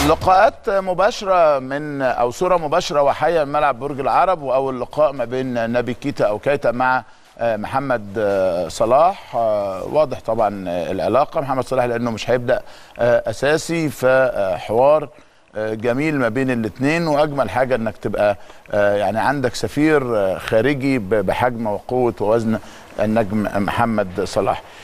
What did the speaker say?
لقاءات مباشرة من أو صورة مباشرة وحية من ملعب برج العرب وأول لقاء ما بين نبي كيتا أو كيتا مع محمد صلاح واضح طبعا العلاقة محمد صلاح لأنه مش هيبدأ أساسي فحوار جميل ما بين الاثنين واجمل حاجه انك تبقى يعني عندك سفير خارجي بحجم وقوه ووزن النجم محمد صلاح